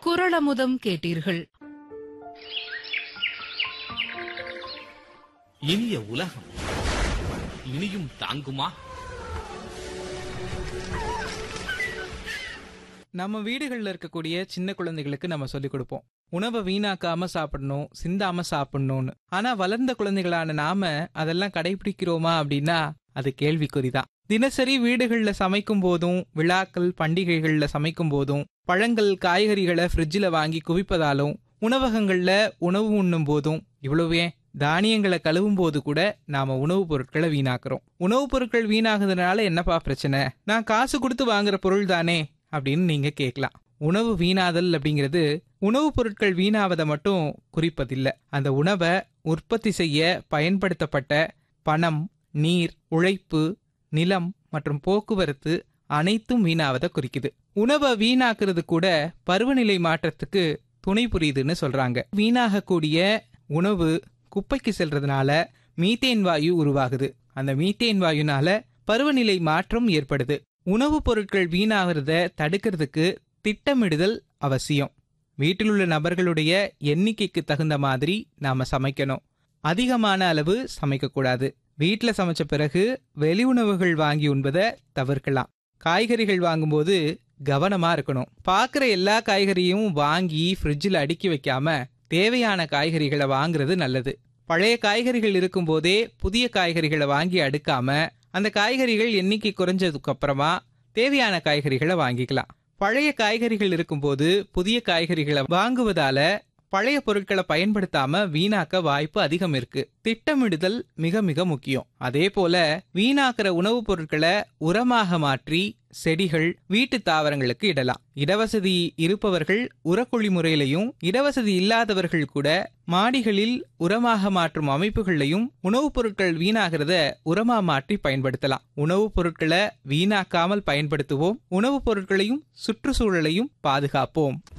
குரளமுதம் கேட்டீர்கள் இனிய உலகம் இனியும் தாங்குமா நம்ம வீடுகளில் இருக்கக்கூடிய சின்ன குழந்தைகளுக்கு நம்ம சொல்லிக் கொடுப்போம் உணவை வீணாக்காம சாப்பிடணும் சிந்தாம சாப்பிடணும்னு ஆனா வளர்ந்த குழந்தைகளான நாம அதெல்லாம் கடைபிடிக்கிறோமா அப்படின்னா அது கேள்விக்குறிதான் தினசரி வீடுகள்ல சமைக்கும் போதும் விழாக்கள் பண்டிகைகள்ல சமைக்கும் போதும் பழங்கள் காய்கறிகளை ஃப்ரிட்ஜில் வாங்கி குவிப்பதாலும் உணவகங்கள்ல உணவு உண்ணும் போதும் இவ்வளவு ஏன் தானியங்களை கழுவும் போது கூட நாம உணவுப் பொருட்களை வீணாக்குறோம் உணவுப் பொருட்கள் வீணாகுறதுனால என்னப்பா பிரச்சனை நான் காசு கொடுத்து வாங்குற பொருள் தானே அப்படின்னு நீங்க கேட்கலாம் உணவு வீணாதல் அப்படிங்கிறது உணவுப் பொருட்கள் வீணாவதை மட்டும் குறிப்பதில்லை அந்த உணவை உற்பத்தி செய்ய பயன்படுத்தப்பட்ட பணம் நீர் உழைப்பு நிலம் மற்றும் போக்குவரத்து அனைத்தும் வீணாவதை குறிக்குது உணவை வீணாக்குறது கூட பருவநிலை மாற்றத்துக்கு துணை புரியுதுன்னு சொல்றாங்க வீணாகக்கூடிய உணவு குப்பைக்கு செல்றதுனால மீத்தேன் வாயு உருவாகுது அந்த மீத்தேன் வாயுனால பருவநிலை மாற்றம் ஏற்படுது உணவுப் பொருட்கள் வீணாகிறத தடுக்கிறதுக்கு திட்டமிடுதல் அவசியம் வீட்டில் உள்ள நபர்களுடைய எண்ணிக்கைக்கு தகுந்த மாதிரி நாம சமைக்கணும் அதிகமான அளவு சமைக்கக்கூடாது வீட்டில் சமைச்ச பிறகு வெளி உணவுகள் வாங்கி உண்பதை தவிர்க்கலாம் காய்கறிகள் வாங்கும்போது கவனமா இருக்கணும் பார்க்குற எல்லா காய்கறியும் வாங்கி ஃப்ரிட்ஜில் அடுக்கி வைக்காம தேவையான காய்கறிகளை வாங்குறது நல்லது பழைய காய்கறிகள் இருக்கும்போதே புதிய காய்கறிகளை வாங்கி அடுக்காம அந்த காய்கறிகள் எண்ணிக்கை குறைஞ்சதுக்கு அப்புறமா தேவையான காய்கறிகளை வாங்கிக்கலாம் பழைய காய்கறிகள் இருக்கும்போது புதிய காய்கறிகளை வாங்குவதால பழைய பொருட்களை பயன்படுத்தாம வீணாக்க வாய்ப்பு அதிகம் இருக்கு திட்டமிடுதல் மிக மிக முக்கியம் அதே போல வீணாக்குற உணவுப் பொருட்களை உரமாக மாற்றி செடிகள் வீட்டு தாவரங்களுக்கு இடலாம் இடவசதி இருப்பவர்கள் உரக்குழி முறையிலையும் இடவசதி இல்லாதவர்கள் கூட மாடிகளில் உரமாக மாற்றும் அமைப்புகளையும் உணவுப் பொருட்கள் வீணாகிறத உரமா மாற்றி பயன்படுத்தலாம் உணவுப் பொருட்களை வீணாக்காமல் பயன்படுத்துவோம் உணவுப் பொருட்களையும் சுற்றுச்சூழலையும் பாதுகாப்போம்